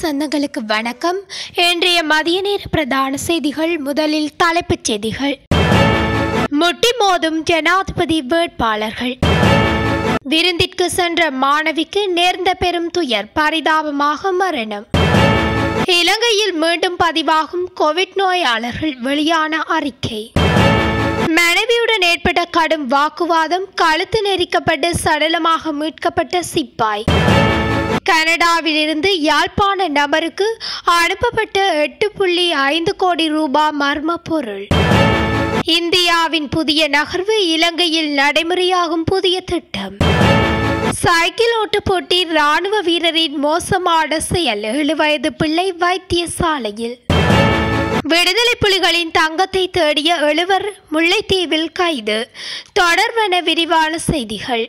சொந்தங்களுக்கு வணக்கம் இன்றைய மதிய நேர பிரதான செய்திகள் முதலில் தலைப்புச் செய்திகள் முட்டி மோதும் ஜனாதிபதி வேட்பாளர்கள் விருந்திற்கு சென்ற மாணவிக்கு நேர்ந்த பெரும் துயர் பரிதாபமாக மரணம் இலங்கையில் மீண்டும் பதிவாகும் கோவிட் நோயாளர்கள் வெளியான அறிக்கை மனைவியுடன் ஏற்பட்ட கடும் வாக்குவாதம் கழுத்து நெரிக்கப்பட்டு சடலமாக மீட்கப்பட்ட சிப்பாய் கனடாவிலிருந்து யாழ்ப்பாண நபருக்கு அனுப்பப்பட்ட எட்டு புள்ளி ஐந்து கோடி ரூபாய் மர்ம பொருள் இந்தியாவின் புதிய நகர்வு இலங்கையில் நடைமுறையாகும் புதிய திட்டம் சைக்கிள் ஓட்டு போட்டி ராணுவ வீரரின் மோசமான செயல் ஏழு வயது பிள்ளை வைத்தியசாலையில் விடுதலை புலிகளின் தங்கத்தை தேடிய எழுவர் முல்லைத்தீவில் கைது தொடர்வன விரிவான செய்திகள்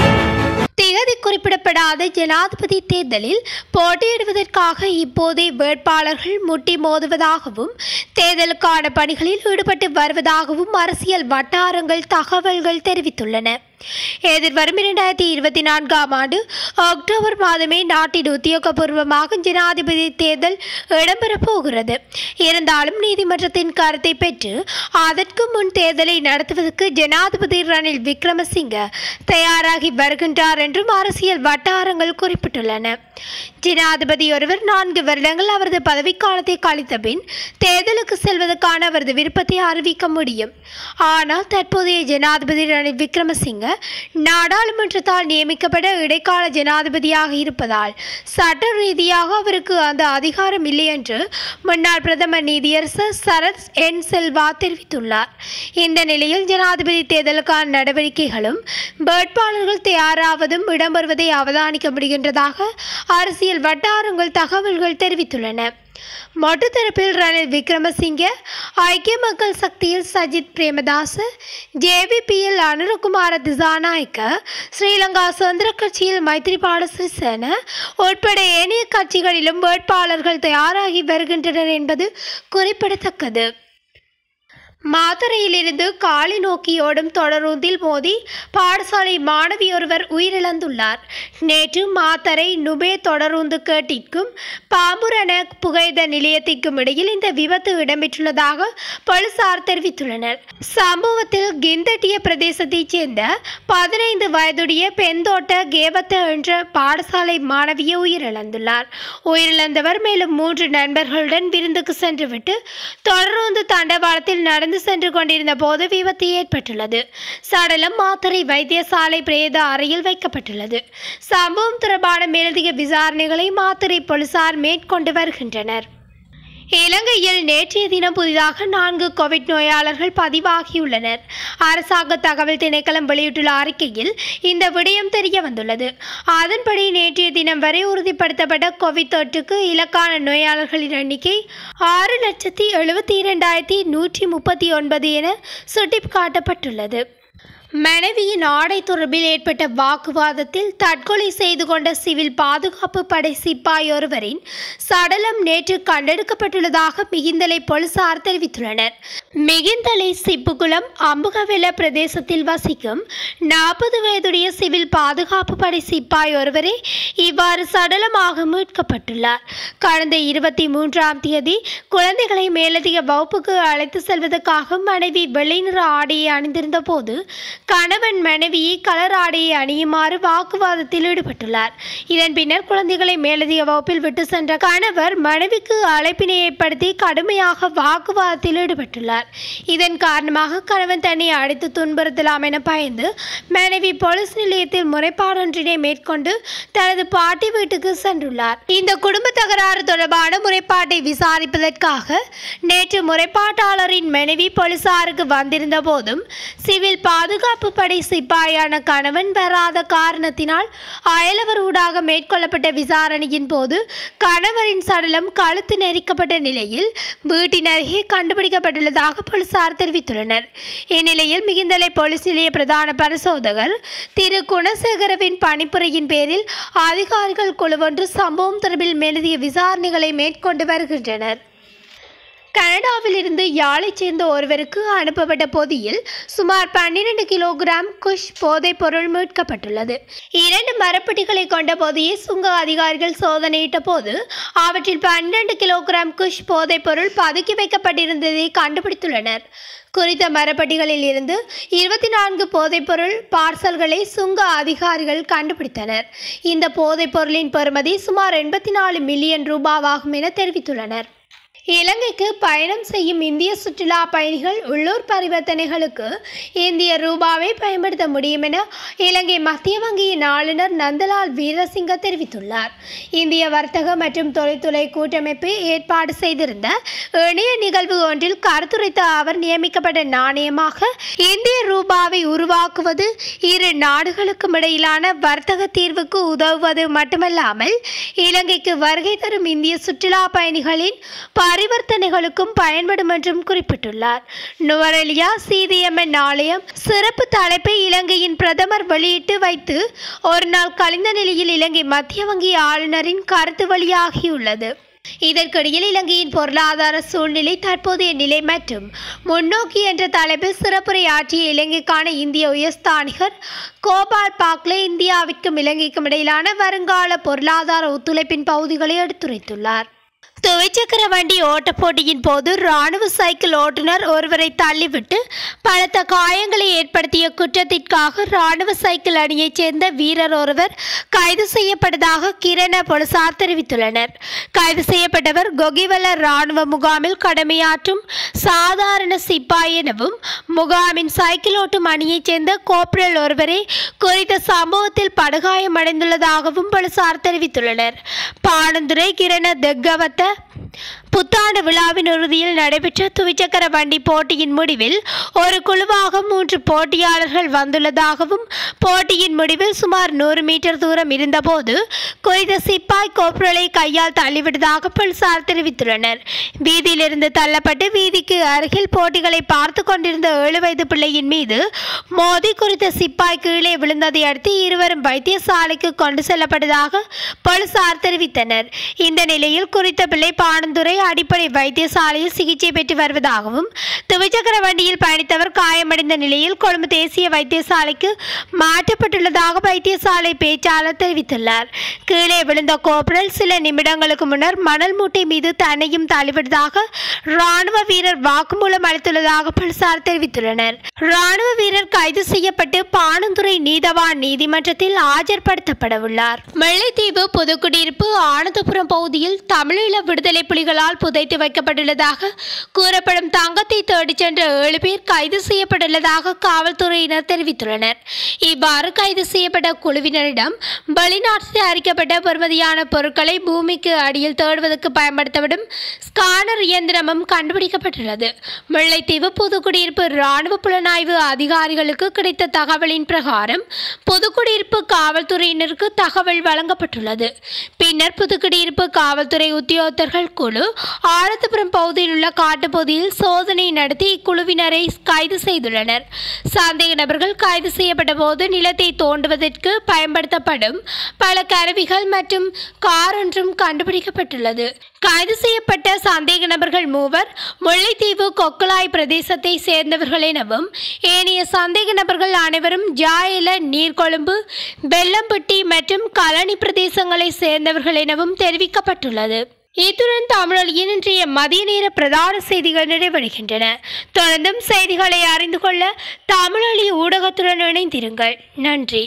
தேதி குறிப்பிடப்படாத ஜனாதிபதி தேர்தலில் போட்டியிடுவதற்காக இப்போதே வேட்பாளர்கள் முட்டி மோதுவதாகவும் தேர்தலுக்கான பணிகளில் ஈடுபட்டு வருவதாகவும் அரசியல் வட்டாரங்கள் தகவல்கள் தெரிவித்துள்ளன எதிர்வரும் இரண்டாயிரத்தி இருபத்தி நான்காம் ஆண்டு அக்டோபர் மாதமே நாட்டின் உத்தியோகபூர்வமாக ஜனாதிபதி தேர்தல் இடம்பெறப் போகிறது இருந்தாலும் நீதிமன்றத்தின் கருத்தை பெற்று அதற்கு முன் தேர்தலை நடத்துவதற்கு ஜனாதிபதி ரணில் விக்ரமசிங்க தயாராகி வருகின்றார் என்றும் அரசியல் வட்டாரங்கள் குறிப்பிட்டுள்ளன ஜனாதிபதி ஒருவர் நான்கு வருடங்கள் அவரது பதவிக்காலத்தை கழித்த பின் தேர்தலுக்கு செல்வதற்கான அவரது விருப்பத்தை அறிவிக்க முடியும் ஆனால் தற்போதைய ஜனாதிபதி ரணில் விக்ரமசிங்க நாடாளுமன்றத்தால் நியமிக்கப்பட்ட இடைக்கால ஜனாதிபதியாக இருப்பதால் சட்ட ரீதியாக அவருக்கு அந்த அதிகாரம் இல்லை என்று முன்னாள் பிரதமர் நீதியரசர் சரத் என் செல்வா தெரிவித்துள்ளார் இந்த நிலையில் ஜனாதிபதி தேர்தலுக்கான நடவடிக்கைகளும் வேட்பாளர்கள் தயாராவதும் இடம்பெறுவதை அவதானிக்க முடிகின்றதாக அரசியல் வட்டாரங்கள் தகவல்கள் தெரிவித்துள்ளன மொட்டு தரப்பில் ரணில் விக்ரமசிங்க ஐக்கிய மக்கள் சக்தியில் சஜித் பிரேமதாச ஜேவிபியில் அனுரகுமார திசாநாயக்க ஸ்ரீலங்கா சுதந்திர கட்சியில் மைத்ரிபால சிறிசேன உட்பட ஏனைய கட்சிகளிலும் வேட்பாளர்கள் தயாராகி வருகின்றனர் என்பது குறிப்பிடத்தக்கது மாத்தறையிலிருந்து காலி நோக்கி ஓடும் தொடரூந்தில் மோதி பாடசாலை மாணவி ஒருவர் உயிரிழந்துள்ளார் நேற்று மாத்தறை நுபே தொடரூந்து கேட்டிற்கும் பாம்புரண புகைத நிலையத்திற்கும் இடையில் இந்த விபத்து இடம்பெற்றுள்ளதாக போலீசார் தெரிவித்துள்ளனர் சம்பவத்தில் கிந்தட்டிய பிரதேசத்தைச் சேர்ந்த பதினைந்து வயதுடைய பெண்தோட்ட கேவத்த என்ற பாடசாலை மாணவியை உயிரிழந்துள்ளார் உயிரிழந்தவர் மேலும் மூன்று நண்பர்களுடன் விருந்துக்கு சென்றுவிட்டு தொடர்ந்து தண்டவாளத்தில் நடந்து சென்று கொண்டிருந்த போது விபத்து ஏற்பட்டுள்ளது சடலம் மாத்தறை வைத்தியசாலை பிரேத அறையில் வைக்கப்பட்டுள்ளது சம்பவம் தொடர்பான மேலதிக விசாரணைகளை மாத்தறை போலீசார் மேற்கொண்டு வருகின்றனர் இலங்கையில் நேற்றைய தினம் புதிதாக நான்கு கோவிட் நோயாளர்கள் பதிவாகியுள்ளனர் அரசாங்க தகவல் திணைக்களம் வெளியிட்டுள்ள அறிக்கையில் இந்த விடயம் தெரிய வந்துள்ளது அதன்படி நேற்றைய தினம் வரை உறுதிப்படுத்தப்பட்ட கோவிட் தொற்றுக்கு இலக்கான நோயாளர்களின் எண்ணிக்கை ஆறு லட்சத்தி எழுபத்தி இரண்டாயிரத்தி நூற்றி முப்பத்தி ஒன்பது என சுட்டிக்காட்டப்பட்டுள்ளது மனைவியின் ஆடை தொடர்பில் ஏற்பட்ட வாக்குவாதத்தில் தற்கொலை செய்து கொண்ட சிவில் பாதுகாப்பு படை சிப்பாய் ஒருவரின் சடலம் நேற்று கண்டெடுக்கப்பட்டுள்ளதாக மிகிந்தலை போலீசார் தெரிவித்துள்ளனர் மிகிந்தலை சிப்புகுளம் அம்புகவெல பிரதேசத்தில் வசிக்கும் நாற்பது வயதுடைய சிவில் பாதுகாப்பு படை சிப்பாய் ஒருவரே இவ்வாறு சடலமாக மீட்கப்பட்டுள்ளார் கடந்த இருபத்தி மூன்றாம் தேதி குழந்தைகளை மேலதிக வகுப்புக்கு அழைத்து செல்வதற்காக மனைவி வெள்ளை நிற ஆடையை அணிந்திருந்த போது கணவன் மனைவியை கலர் ஆடையை அணியுமாறு வாக்குவாதத்தில் ஈடுபட்டுள்ளார் இதன் பின்னர் குழந்தைகளை மேலதிக வகுப்பில் விட்டு சென்ற கணவர் மனைவிக்கு அழைப்பினை ஏற்படுத்தி கடுமையாக வாக்குவாதத்தில் ஈடுபட்டுள்ளார் இதன் காரணமாக கணவன் தன்னை அடித்து துன்புறுத்தலாம் என பயந்து மனைவி போலீஸ் நிலையத்தில் முறைப்பாடொன்றினை மேற்கொண்டு தனது பாட்டி வீட்டுக்கு சென்றுள்ளார் இந்த குடும்ப தகராறு தொடர்பான முறைப்பாட்டை விசாரிப்பதற்காக நேற்று முறைப்பாட்டாளரின் மனைவி போலீசாருக்கு வந்திருந்த போதும் சிவில் பாதுகாப்பு படை சிப்பாயான கணவன் வராத காரணத்தினால் அயலவர் ஊடாக மேற்கொள்ளப்பட்ட விசாரணையின் போது கணவரின் சடலம் கழுத்து நெரிக்கப்பட்ட நிலையில் வீட்டின் அருகே கண்டுபிடிக்கப்பட்டுள்ளதாக போலீசார் தெரிவித்துள்ளனர் இந்நிலையில் மிகுந்தலை போலீஸ் நிலைய பிரதான பரிசோதகர் திரு குணசேகரவின் பணிப்புரையின் பேரில் அதிகாரிகள் குழுவொன்று சம்பவம் தொடர்பில் மேலதிக விசாரணைகளை மேற்கொண்டு வருகின்றனர் கனடாவிலிருந்து யாழைச் சேர்ந்த ஒருவருக்கு அனுப்பப்பட்ட பொதியில் சுமார் பன்னிரண்டு கிலோகிராம் குஷ் போதைப் பொருள் மீட்கப்பட்டுள்ளது இரண்டு மரப்பெட்டிகளை கொண்ட பொதியை சுங்க அதிகாரிகள் சோதனையிட்ட போது அவற்றில் பன்னிரண்டு கிலோகிராம் குஷ் போதைப் பொருள் பதுக்கி வைக்கப்பட்டிருந்ததை கண்டுபிடித்துள்ளனர் குறித்த மரப்பட்டிகளில் இருந்து இருபத்தி நான்கு போதைப்பொருள் பார்சல்களை சுங்க அதிகாரிகள் கண்டுபிடித்தனர் இந்த போதைப் பொருளின் பெறுமதி சுமார் எண்பத்தி நாலு மில்லியன் ரூபாவாகும் என தெரிவித்துள்ளனர் இலங்கைக்கு பயணம் செய்யும் இந்திய சுற்றுலா பயணிகள் உள்ளூர் பரிவர்த்தனைகளுக்கு இந்திய ரூபாவை பயன்படுத்த முடியும் என இலங்கை மத்திய வங்கியின் ஆளுநர் நந்தலால் வீரசிங்க தெரிவித்துள்ளார் இந்திய வர்த்தக மற்றும் தொழில்துறை கூட்டமைப்பு ஏற்பாடு செய்திருந்த இணைய நிகழ்வு ஒன்றில் கருத்துரைத்த அவர் நியமிக்கப்பட்ட நாணயமாக இந்திய ரூபாவை உருவாக்குவது இரு நாடுகளுக்கும் இடையிலான வர்த்தக தீர்வுக்கு உதவுவது மட்டுமல்லாமல் இலங்கைக்கு வருகை தரும் இந்திய சுற்றுலா பயணிகளின் பரிவர்த்தனைகளுக்கும் பயன்படும் என்றும் குறிப்பிட்டுள்ளார் நுவரெலியா சிதிஎம்என் ஆலயம் சிறப்பு தலைப்பை இலங்கையின் பிரதமர் வெளியிட்டு வைத்து ஒரு நாள் கழிந்த நிலையில் இலங்கை மத்திய வங்கி ஆளுநரின் கருத்து வெளியாகியுள்ளது இதற்கிடையில் இலங்கையின் பொருளாதார சூழ்நிலை தற்போதைய நிலை மற்றும் முன்னோக்கி என்ற தலைப்பில் சிறப்புரை ஆற்றிய இலங்கைக்கான இந்திய உயர்ஸ்தானிகர் கோபால் பாக்லே இந்தியாவிற்கும் இலங்கைக்கும் இடையிலான வருங்கால பொருளாதார ஒத்துழைப்பின் பகுதிகளை எடுத்துரைத்துள்ளார் துவைச்சக்கர வண்டி ஓட்டப் போட்டியின் போது ராணுவ சைக்கிள் ஓட்டுநர் ஒருவரை தள்ளிவிட்டு பலத்த காயங்களை ஏற்படுத்திய குற்றத்திற்காக ராணுவ சைக்கிள் அணியைச் சேர்ந்த வீரர் ஒருவர் கைது செய்யப்பட்டதாக கிரண போலீசார் தெரிவித்துள்ளனர் கைது செய்யப்பட்டவர் கொகிவல ராணுவ முகாமில் கடமையாற்றும் சாதாரண சிப்பாய் எனவும் முகாமின் சைக்கிள் ஓட்டும் அணியைச் சேர்ந்த கோப்ரல் ஒருவரே குறித்த சம்பவத்தில் படுகாயமடைந்துள்ளதாகவும் போலீசார் தெரிவித்துள்ளனர் பாணந்துரை கிரண தெக்கவத்த புத்தாண்டு விழாவின் இறுதியில் நடைபெற்ற துவிச்சக்கர வண்டி போட்டியின் முடிவில் ஒரு குழுவாக மூன்று போட்டியாளர்கள் வந்துள்ளதாகவும் போட்டியின் முடிவில் சுமார் நூறு மீட்டர் தூரம் இருந்தபோது குறித்த சிப்பாய் கோப்ரலை கையால் தள்ளிவிட்டதாக போலீசார் தெரிவித்துள்ளனர் வீதியிலிருந்து தள்ளப்பட்டு வீதிக்கு அருகில் போட்டிகளை பார்த்து கொண்டிருந்த ஏழு வயது பிள்ளையின் மீது மோதி குறித்த சிப்பாய் கீழே விழுந்ததை அடுத்து இருவரும் வைத்தியசாலைக்கு கொண்டு செல்லப்பட்டதாக போலீசார் தெரிவித்தனர் இந்த நிலையில் குறித்த பிள்ளை பாணந்துறை அடிப்படை வைத்தியசாலையில் சிகிச்சை பெற்று வருவதாகவும் துவிச்சக்கர வண்டியில் பயணித்தவர் காயமடைந்த நிலையில் கொழும்பு தேசிய வைத்தியசாலைக்கு மாற்றப்பட்டுள்ளதாக வைத்தியசாலை பேச்சாளர் தெரிவித்துள்ளார் கீழே விழுந்த கோப்ரல் சில நிமிடங்களுக்கு முன்னர் மணல் மூட்டை மீது தன்னையும் தள்ளிவிட்டதாக ராணுவ வீரர் வாக்குமூலம் அளித்துள்ளதாக போலீசார் தெரிவித்துள்ளனர் ராணுவ வீரர் கைது செய்யப்பட்டு பாணந்துறை நீதவான் நீதிமன்றத்தில் ஆஜர்படுத்தப்பட உள்ளார் முல்லைத்தீவு புதுக்குடியிருப்பு ஆனந்தபுரம் பகுதியில் தமிழீழ விடுதலை புலிகளால் புதைத்து வைக்கப்பட்டுள்ளதாக கூறப்படும் தங்கத்தை தேடிச் சென்ற ஏழு பேர் கைது செய்யப்பட்டுள்ளதாக காவல்துறையினர் தெரிவித்துள்ளனர் இவ்வாறு கைது செய்யப்பட்ட குழுவினரிடம் வெளிநாட்டில் தயாரிக்கப்பட்ட பெறுமதியான பொருட்களை பூமிக்கு அடியில் தேடுவதற்கு பயன்படுத்தப்படும் ஸ்கானர் இயந்திரமும் கண்டுபிடிக்கப்பட்டுள்ளது முல்லைத்தீவு புதுக்குடியிருப்பு இராணுவ புலனாய்வு அதிகாரிகளுக்கு கிடைத்த தகவலின் பிரகாரம் புதுக்குடியிருப்பு காவல்துறையினருக்கு தகவல் வழங்கப்பட்டுள்ளது பின்னர் புதுக்குடியிருப்பு காவல்துறை உத்தியோகத்தர்கள் குழு ஆனந்தபுரம் பகுதியில் உள்ள காட்டுப்பகுதியில் சோதனை நடத்தி இக்குழுவினரை கைது செய்துள்ளனர் சந்தேக நபர்கள் கைது செய்யப்பட்ட போது நிலத்தை தோண்டுவதற்கு பயன்படுத்தப்படும் பல கருவிகள் மற்றும் கார் ஒன்றும் கண்டுபிடிக்கப்பட்டுள்ளது கைது செய்யப்பட்ட சந்தேக நபர்கள் மூவர் முல்லைத்தீவு கொக்குலாய் பிரதேசத்தை சேர்ந்தவர்கள் எனவும் ஏனைய சந்தேக நபர்கள் அனைவரும் ஜாயில நீர்கொழும்பு வெள்ளம்பட்டி மற்றும் கலனி பிரதேசங்களை சேர்ந்தவர்கள் எனவும் தெரிவிக்கப்பட்டுள்ளது இத்துடன் தமிழொலியின் இன்றைய மதிய நேர பிரதான செய்திகள் நிறைவடைகின்றன தொடர்ந்தும் செய்திகளை அறிந்து கொள்ள தமிழொலி ஊடகத்துடன் இணைந்திருங்கள் நன்றி